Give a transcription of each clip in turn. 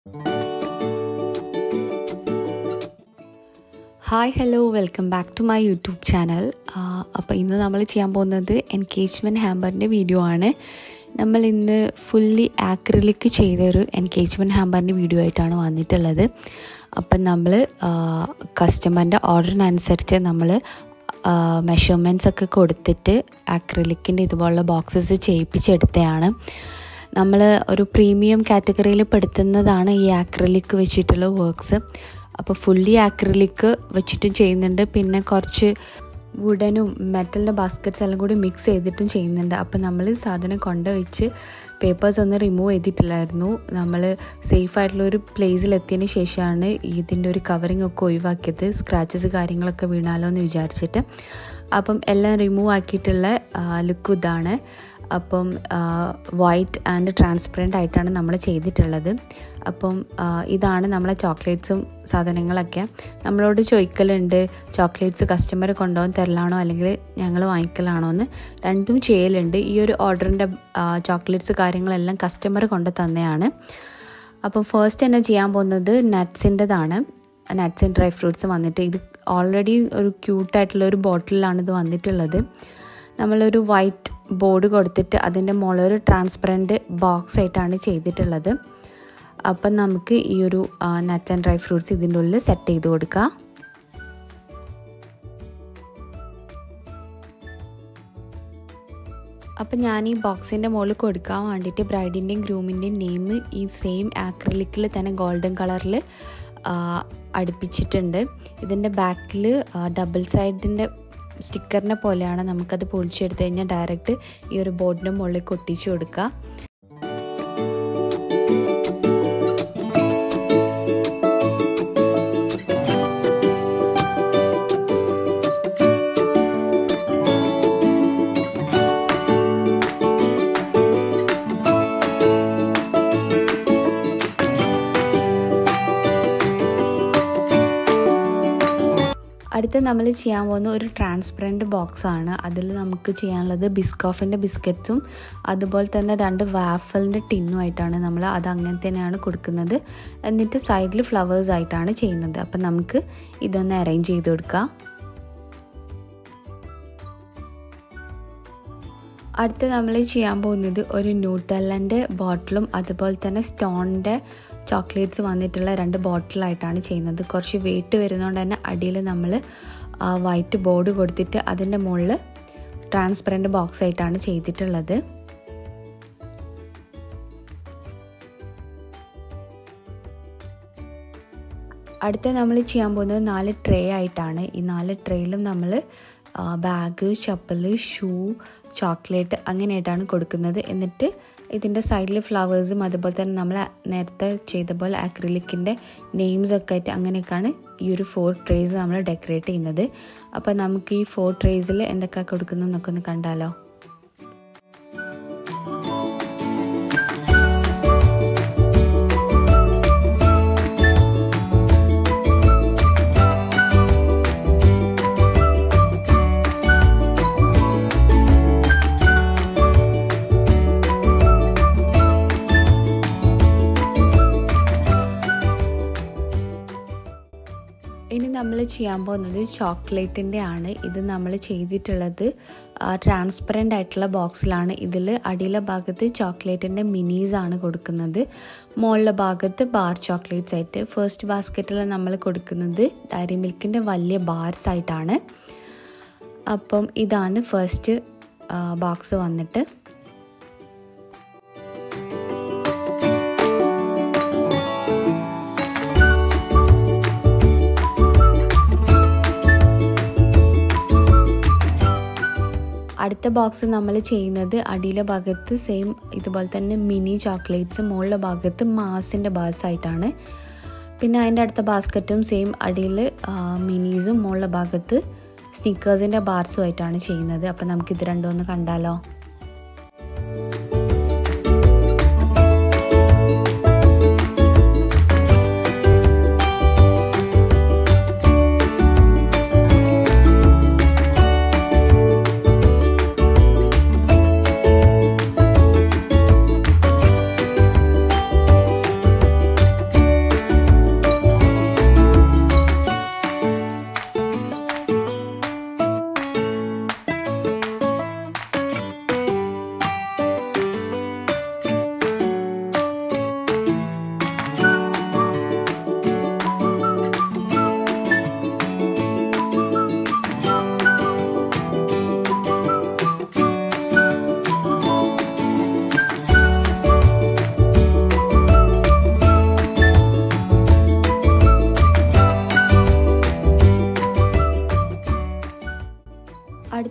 hi hello welcome back to my YouTube channel അപ്പോൾ ഇന്ന് നമ്മൾ ചെയ്യാൻ പോകുന്നത് എൻഗേജ്മെൻറ്റ് ഹാമ്പറിൻ്റെ വീഡിയോ ആണ് നമ്മൾ ഇന്ന് ഫുള്ളി ആക്രിലിക് ചെയ്തൊരു എൻഗേജ്മെൻറ്റ് ഹാമ്പറിൻ്റെ വീഡിയോ ആയിട്ടാണ് വന്നിട്ടുള്ളത് അപ്പം നമ്മൾ കസ്റ്റമറിൻ്റെ ഓർഡറിനനുസരിച്ച് നമ്മൾ മെഷർമെൻറ്റ്സ് ഒക്കെ കൊടുത്തിട്ട് ആക്രിലിക്കിൻ്റെ ഇതുപോലുള്ള ബോക്സസ് ചെയ്യിപ്പിച്ചെടുത്തതാണ് നമ്മൾ ഒരു പ്രീമിയം കാറ്റഗറിയിൽ പെടുത്തുന്നതാണ് ഈ ആക്രിലിക് വെച്ചിട്ടുള്ള വർക്ക്സ് അപ്പോൾ ഫുള്ളി ആക്രിലിക് വെച്ചിട്ടും ചെയ്യുന്നുണ്ട് പിന്നെ കുറച്ച് വുഡനും മെറ്റലിൻ്റെ ബാസ്ക്കറ്റ്സ് എല്ലാം കൂടി മിക്സ് ചെയ്തിട്ടും ചെയ്യുന്നുണ്ട് അപ്പോൾ നമ്മൾ സാധനം കൊണ്ടുവച്ച് പേപ്പേഴ്സ് ഒന്നും റിമൂവ് ചെയ്തിട്ടില്ലായിരുന്നു നമ്മൾ സേഫ് ആയിട്ടുള്ള ഒരു പ്ലേസിൽ എത്തിയതിന് ശേഷമാണ് ഇതിൻ്റെ ഒരു കവറിങ് ഒക്കെ ഒഴിവാക്കിയത് സ്ക്രാച്ചസ് കാര്യങ്ങളൊക്കെ വീണാലോ എന്ന് വിചാരിച്ചിട്ട് അപ്പം എല്ലാം റിമൂവ് ആക്കിയിട്ടുള്ള ലുക്ക് ഇതാണ് അപ്പം വൈറ്റ് ആൻഡ് ട്രാൻസ്പെറൻ്റ് ആയിട്ടാണ് നമ്മൾ ചെയ്തിട്ടുള്ളത് അപ്പം ഇതാണ് നമ്മളെ ചോക്ലേറ്റ്സും സാധനങ്ങളൊക്കെ നമ്മളോട് ചോദിക്കലുണ്ട് ചോക്ലേറ്റ്സ് കസ്റ്റമർ കൊണ്ടുപോകാൻ തരലാണോ അല്ലെങ്കിൽ ഞങ്ങൾ വാങ്ങിക്കലാണോ എന്ന് രണ്ടും ചെയ്യലുണ്ട് ഈ ഒരു ഓർഡറിൻ്റെ ചോക്ലേറ്റ്സ് കാര്യങ്ങളെല്ലാം കസ്റ്റമർ കൊണ്ട് തന്നെയാണ് അപ്പം ഫസ്റ്റ് തന്നെ ചെയ്യാൻ പോകുന്നത് നട്ട്സിൻ്റെതാണ് നട്ട്സ് ആൻഡ് ഡ്രൈ ഫ്രൂട്ട്സ് വന്നിട്ട് ഇത് ഓൾറെഡി ഒരു ക്യൂട്ടായിട്ടുള്ള ഒരു ബോട്ടിലാണ് ഇത് വന്നിട്ടുള്ളത് നമ്മളൊരു വൈറ്റ് ബോർഡ് കൊടുത്തിട്ട് അതിൻ്റെ മുകളിൽ ഒരു ട്രാൻസ്പെറൻറ്റ് ബോക്സ് ആയിട്ടാണ് ചെയ്തിട്ടുള്ളത് അപ്പം നമുക്ക് ഈ ഒരു നട്ട്സ് ആൻഡ് ഡ്രൈ ഫ്രൂട്ട്സ് ഇതിൻ്റെ ഉള്ളിൽ സെറ്റ് ചെയ്ത് കൊടുക്കാം അപ്പം ഞാൻ ഈ ബോക്സിൻ്റെ മുകളിൽ കൊടുക്കാൻ വേണ്ടിയിട്ട് ബ്രൈഡിൻ്റെയും ഗ്രൂമിൻ്റെയും നെയിം ഈ സെയിം ആക്രിലിക്കിൽ തന്നെ ഗോൾഡൻ കളറിൽ അടുപ്പിച്ചിട്ടുണ്ട് ഇതിൻ്റെ ബാക്കിൽ ഡബിൾ സൈഡിൻ്റെ സ്റ്റിക്കറിനെ പോലെയാണ് നമുക്കത് പൊളിച്ചെടുത്ത് കഴിഞ്ഞാൽ ഡയറക്റ്റ് ഈ ഒരു ബോർഡിൻ്റെ മുകളിൽ ഒട്ടിച്ചു കൊടുക്കുക അടുത്ത നമ്മൾ ചെയ്യാൻ പോകുന്ന ഒരു ട്രാൻസ്പെറൻറ്റ് ബോക്സ് ആണ് അതിൽ നമുക്ക് ചെയ്യാനുള്ളത് ബിസ്കോഫിൻ്റെ ബിസ്ക്കറ്റ്സും അതുപോലെ തന്നെ രണ്ട് വാഫലിൻ്റെ ടിന്നും ആയിട്ടാണ് നമ്മൾ അത് അങ്ങനെ തന്നെയാണ് കൊടുക്കുന്നത് എന്നിട്ട് സൈഡിൽ ഫ്ലവേഴ്സ് ആയിട്ടാണ് ചെയ്യുന്നത് അപ്പം നമുക്ക് ഇതൊന്ന് അറേഞ്ച് ചെയ്ത് കൊടുക്കാം അടുത്ത നമ്മൾ ചെയ്യാൻ പോകുന്നത് ഒരു ന്യൂട്ടല്ലൻ്റെ ബോട്ടിലും അതുപോലെ തന്നെ സ്റ്റോണിൻ്റെ ചോക്ലേറ്റ്സ് വന്നിട്ടുള്ള രണ്ട് ബോട്ടിലായിട്ടാണ് ചെയ്യുന്നത് കുറച്ച് വെയിറ്റ് വരുന്നതുകൊണ്ട് തന്നെ അടിയിൽ നമ്മൾ വൈറ്റ് ബോർഡ് കൊടുത്തിട്ട് അതിൻ്റെ മുകളിൽ ട്രാൻസ്പെറൻറ്റ് ബോക്സ് ആയിട്ടാണ് ചെയ്തിട്ടുള്ളത് അടുത്ത നമ്മൾ ചെയ്യാൻ പോകുന്നത് നാല് ട്രേ ആയിട്ടാണ് ഈ നാല് ട്രേയിലും നമ്മൾ ബാഗ് ചപ്പല് ഷൂ ചോക്ലേറ്റ് അങ്ങനെയായിട്ടാണ് കൊടുക്കുന്നത് എന്നിട്ട് ഇതിൻ്റെ സൈഡിൽ ഫ്ലവേഴ്സും അതുപോലെ തന്നെ നമ്മൾ നേരത്തെ ചെയ്ത പോലെ അക്രിലിക്കിൻ്റെ നെയിംസ് ഒക്കെ ആയിട്ട് അങ്ങനെയൊക്കെയാണ് ഈ ഒരു ഫോർ ട്രേസ് നമ്മൾ ഡെക്കറേറ്റ് ചെയ്യുന്നത് അപ്പോൾ നമുക്ക് ഈ ഫോർ ട്രേസിൽ എന്തൊക്കെയാണ് കൊടുക്കുന്നതെന്നൊക്കെ ഒന്ന് കണ്ടാലോ ഇനി നമ്മൾ ചെയ്യാൻ പോകുന്നത് ചോക്ലേറ്റിൻ്റെ ആണ് ഇത് നമ്മൾ ചെയ്തിട്ടുള്ളത് ട്രാൻസ്പെറൻ്റ് ആയിട്ടുള്ള ബോക്സിലാണ് ഇതിൽ അടിയിലെ ഭാഗത്ത് ചോക്ലേറ്റിൻ്റെ മിനീസ് ആണ് കൊടുക്കുന്നത് മുകളിലെ ഭാഗത്ത് ബാർ ചോക്ലേറ്റ്സ് ആയിട്ട് ഫസ്റ്റ് ബാസ്ക്കറ്റിൽ നമ്മൾ കൊടുക്കുന്നത് ഡയറി മിൽക്കിൻ്റെ വലിയ ബാർസ് ആയിട്ടാണ് അപ്പം ഇതാണ് ഫസ്റ്റ് ബോക്സ് വന്നിട്ട് അടുത്ത ബോക്സ് നമ്മൾ ചെയ്യുന്നത് അടിയിലെ ഭാഗത്ത് സെയിം ഇതുപോലെ തന്നെ മിനി ചോക്ലേറ്റ്സ് മുകളിലെ ഭാഗത്ത് മാസിൻ്റെ ബാസ് ആയിട്ടാണ് പിന്നെ അതിൻ്റെ അടുത്ത ബാസ്ക്കറ്റും സെയിം അടിയിൽ മിനീസും മുകളിലെ ഭാഗത്ത് സ്നിക്കേഴ്സിൻ്റെ ബാർസും ആയിട്ടാണ് ചെയ്യുന്നത് അപ്പോൾ നമുക്കിത് രണ്ടും ഒന്ന് കണ്ടാലോ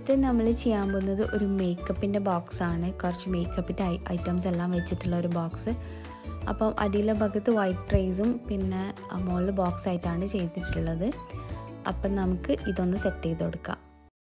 അടുത്ത് നമ്മൾ ചെയ്യാൻ പോകുന്നത് ഒരു മേക്കപ്പിൻ്റെ ബോക്സ് ആണ് കുറച്ച് മേക്കപ്പിൻ്റെ ഐറ്റംസ് എല്ലാം വെച്ചിട്ടുള്ള ഒരു ബോക്സ് അപ്പം അടിയിലെ ഭാഗത്ത് വൈറ്റ് ട്രേസും പിന്നെ മുകളിൽ ബോക്സ് ആയിട്ടാണ് ചെയ്തിട്ടുള്ളത് അപ്പം നമുക്ക് ഇതൊന്ന് സെറ്റ് ചെയ്ത് കൊടുക്കാം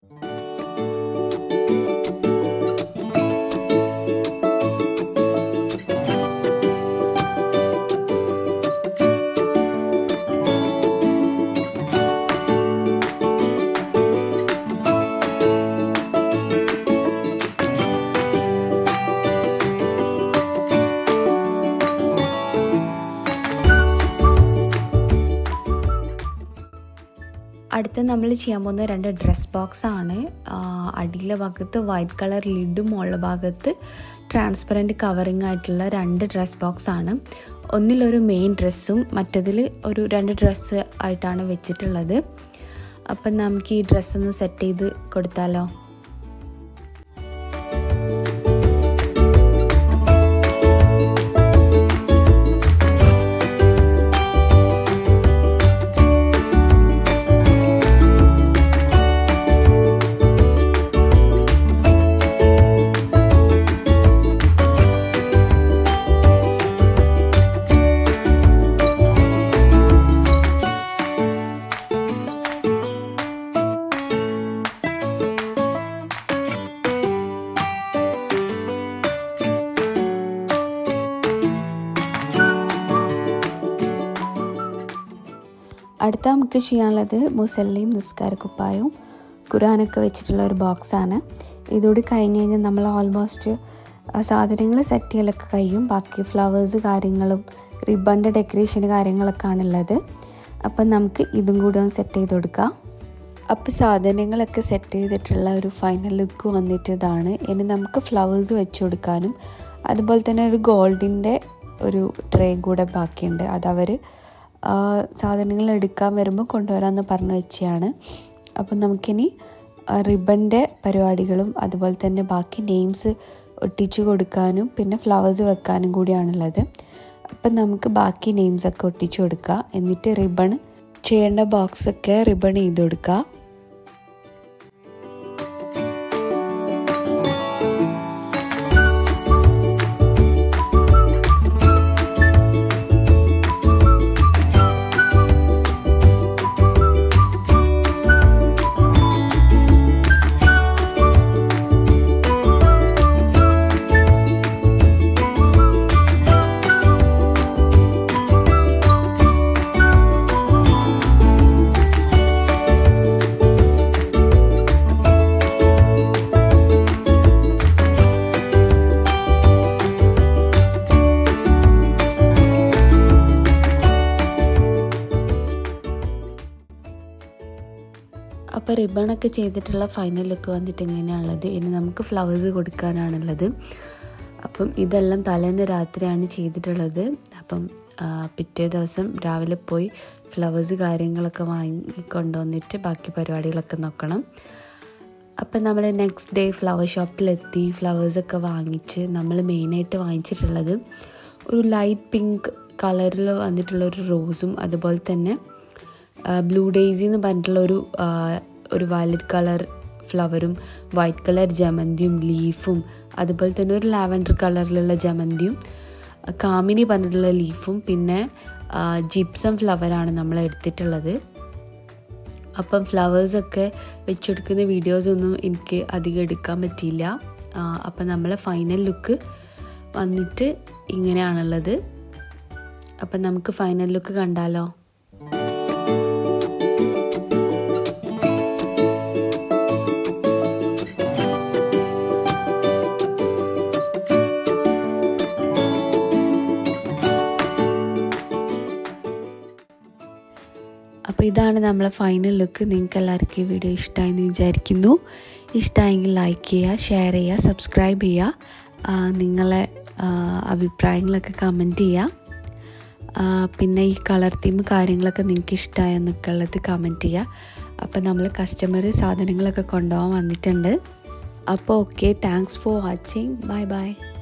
അടുത്ത നമ്മൾ ചെയ്യാൻ പോകുന്ന രണ്ട് ഡ്രസ് ബോക്സ് ആണ് അടിയിലെ ഭാഗത്ത് വൈറ്റ് കളർ ലിഡും മുകളിലെ ഭാഗത്ത് ട്രാൻസ്പെറൻറ്റ് കവറിങ് ആയിട്ടുള്ള രണ്ട് ഡ്രസ് ബോക്സ് ആണ് ഒന്നിലൊരു മെയിൻ ഡ്രസ്സും മറ്റതിൽ ഒരു രണ്ട് ഡ്രസ്സ് ആയിട്ടാണ് വെച്ചിട്ടുള്ളത് അപ്പം നമുക്ക് ഈ ഡ്രസ്സ് ഒന്ന് സെറ്റ് ചെയ്ത് കൊടുത്താലോ അടുത്ത നമുക്ക് ചെയ്യാനുള്ളത് മുസല്ലയും നിസ്കാരക്കുപ്പായവും ഖുറാനൊക്കെ വെച്ചിട്ടുള്ള ഒരു ബോക്സാണ് ഇതോട് കഴിഞ്ഞ് കഴിഞ്ഞാൽ നമ്മൾ ഓൾമോസ്റ്റ് സാധനങ്ങൾ സെറ്റ് ചെയ്യലൊക്കെ കഴിയും ബാക്കി ഫ്ലവേഴ്സ് കാര്യങ്ങളും റിബണിൻ്റെ ഡെക്കറേഷൻ കാര്യങ്ങളൊക്കെ ആണുള്ളത് അപ്പം നമുക്ക് ഇതും കൂടി ഒന്ന് സെറ്റ് ചെയ്ത് കൊടുക്കാം അപ്പോൾ സാധനങ്ങളൊക്കെ സെറ്റ് ചെയ്തിട്ടുള്ള ഒരു ഫൈനൽ ലുക്ക് വന്നിട്ട് ഇതാണ് ഇനി നമുക്ക് ഫ്ലവേഴ്സ് വെച്ച് കൊടുക്കാനും അതുപോലെ തന്നെ ഒരു ഗോൾഡിൻ്റെ ഒരു ട്രേ കൂടെ ബാക്കിയുണ്ട് അതവർ സാധനങ്ങൾ എടുക്കാൻ വരുമ്പോൾ കൊണ്ടുവരാമെന്ന് പറഞ്ഞു വെച്ചാണ് അപ്പം നമുക്കിനി റിബണിൻ്റെ പരിപാടികളും അതുപോലെ തന്നെ ബാക്കി നെയിംസ് ഒട്ടിച്ചു കൊടുക്കാനും പിന്നെ ഫ്ലവേഴ്സ് വെക്കാനും കൂടിയാണുള്ളത് അപ്പം നമുക്ക് ബാക്കി നെയിംസൊക്കെ ഒട്ടിച്ചു കൊടുക്കുക എന്നിട്ട് റിബൺ ചെയ്യേണ്ട ബോക്സൊക്കെ റിബൺ ചെയ്ത് കൊടുക്കുക അപ്പോൾ റിബണൊക്കെ ചെയ്തിട്ടുള്ള ഫൈനൽ ലുക്ക് വന്നിട്ട് ഇങ്ങനെയാണുള്ളത് ഇനി നമുക്ക് ഫ്ലവേഴ്സ് കൊടുക്കാനാണുള്ളത് അപ്പം ഇതെല്ലാം തലേന്ന് രാത്രിയാണ് ചെയ്തിട്ടുള്ളത് അപ്പം പിറ്റേ ദിവസം രാവിലെ പോയി ഫ്ലവേഴ്സ് കാര്യങ്ങളൊക്കെ വാങ്ങി കൊണ്ടുവന്നിട്ട് ബാക്കി പരിപാടികളൊക്കെ നോക്കണം അപ്പം നമ്മൾ നെക്സ്റ്റ് ഡേ ഫ്ലവർ ഷോപ്പിലെത്തി ഫ്ലവേഴ്സൊക്കെ വാങ്ങിച്ച് നമ്മൾ മെയിനായിട്ട് വാങ്ങിച്ചിട്ടുള്ളത് ഒരു ലൈറ്റ് പിങ്ക് കളറിൽ വന്നിട്ടുള്ള ഒരു റോസും അതുപോലെ തന്നെ ബ്ലൂ ഡേയ്സി എന്ന് പറഞ്ഞിട്ടുള്ള ഒരു ഒരു വയലറ്റ് കളർ ഫ്ലവറും വൈറ്റ് കളർ ജമന്തിയും ലീഫും അതുപോലെ തന്നെ ഒരു ലാവൻഡർ കളറിലുള്ള ജമന്തിയും കാമിനി പറഞ്ഞിട്ടുള്ള ലീഫും പിന്നെ ജിപ്സം ഫ്ലവറാണ് നമ്മൾ എടുത്തിട്ടുള്ളത് അപ്പം ഫ്ലവേഴ്സൊക്കെ വെച്ചെടുക്കുന്ന വീഡിയോസൊന്നും എനിക്ക് അധികം എടുക്കാൻ പറ്റിയില്ല അപ്പം നമ്മളെ ഫൈനൽ ലുക്ക് വന്നിട്ട് ഇങ്ങനെയാണുള്ളത് അപ്പം നമുക്ക് ഫൈനൽ ലുക്ക് കണ്ടാലോ അപ്പോൾ ഇതാണ് നമ്മളെ ഫൈനൽ ലുക്ക് നിങ്ങൾക്ക് എല്ലാവർക്കും ഈ വീഡിയോ ഇഷ്ടമായെന്ന് വിചാരിക്കുന്നു ഇഷ്ടമായെങ്കിൽ ലൈക്ക് ചെയ്യുക ഷെയർ ചെയ്യുക സബ്സ്ക്രൈബ് ചെയ്യുക നിങ്ങളെ അഭിപ്രായങ്ങളൊക്കെ കമൻറ്റ് ചെയ്യുക പിന്നെ ഈ കളർ തീം കാര്യങ്ങളൊക്കെ നിങ്ങൾക്ക് ഇഷ്ടമായെന്നൊക്കെ ഉള്ളത് കമൻറ്റ് ചെയ്യുക അപ്പോൾ നമ്മൾ കസ്റ്റമർ സാധനങ്ങളൊക്കെ കൊണ്ടുപോകാൻ വന്നിട്ടുണ്ട് അപ്പോൾ okay thanks for watching bye by